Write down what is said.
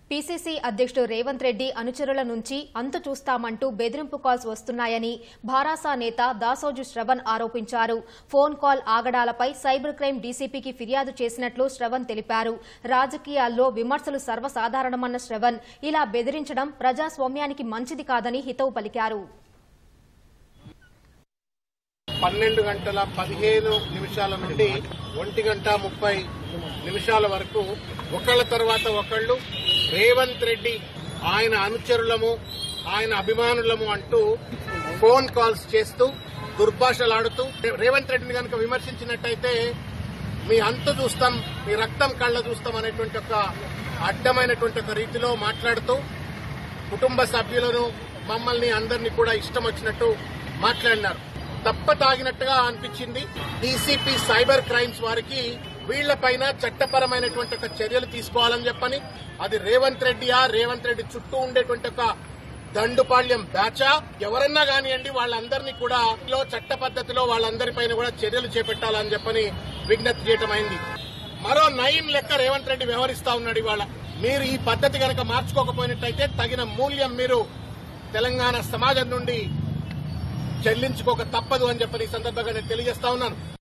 PCC అధ్యక్షుడు రేవంత్ రెడ్డి అనుచరుల నుంచి అంతు చూస్తామంటూ బెదిరింపు కాల్స్ వస్తున్నాయని భారాసా నేత దాసోజు శ్రవణ్ ఆరోపించారు ఫోన్ కాల్ ఆగడాలపై సైబర్ క్రైమ్ డీసీపీకి ఫిర్యాదు చేసినట్లు శ్రవణ్ తెలిపారు రాజకీయాల్లో విమర్శలు సర్వసాధారణమన్న శ్రవణ్ ఇలా బెదిరించడం ప్రజాస్వామ్యానికి మంచిది కాదని హితవు పలికారు పన్నెండు గంటల పదిహేను నిమిషాల నుండి ఒంటి గంట ముప్పై నిమిషాల వరకు ఒకళ్ళ తర్వాత ఒకళ్ళు రేవంత్ రెడ్డి ఆయన అనుచరులము ఆయన అభిమానులము అంటూ ఫోన్ కాల్స్ చేస్తూ దుర్భాషలాడుతూ రేవంత్ రెడ్డిని కనుక విమర్శించినట్టయితే మీ అంతు చూస్తాం మీ రక్తం కళ్ళ చూస్తాం అనేటువంటి ఒక అడ్డమైనటువంటి ఒక రీతిలో మాట్లాడుతూ కుటుంబ సభ్యులను మమ్మల్ని అందరినీ కూడా ఇష్టం వచ్చినట్టు మాట్లాడినారు తప్ప తాగినట్టుగా అనిపించింది డీసీపీ సైబర్ క్రైమ్స్ వారికి వీళ్లపైన చట్టపరమైనటువంటి ఒక చర్యలు తీసుకోవాలని చెప్పని అది రేవంత్ రెడ్డియా రేవంత్ రెడ్డి చుట్టూ ఉండేటువంటి ఒక దండుపాళ్యం బ్యాచా ఎవరన్నా కానివ్వండి వాళ్ళందరినీ కూడా లో చట్ట పద్ధతిలో వాళ్ళందరిపైన కూడా చర్యలు చేపట్టాలని చెప్పని విజ్ఞప్తి చేయటం అయింది మరో నయం లెక్క రేవంత్ రెడ్డి వ్యవహరిస్తా ఉన్నాడు ఇవాళ మీరు ఈ పద్ధతి కనుక మార్చుకోకపోయినట్టయితే తగిన మూల్యం మీరు తెలంగాణ సమాజం నుండి చెల్లించుకోక తప్పదు అని చెప్పని ఈ సందర్భంగా నేను తెలియజేస్తా ఉన్నాను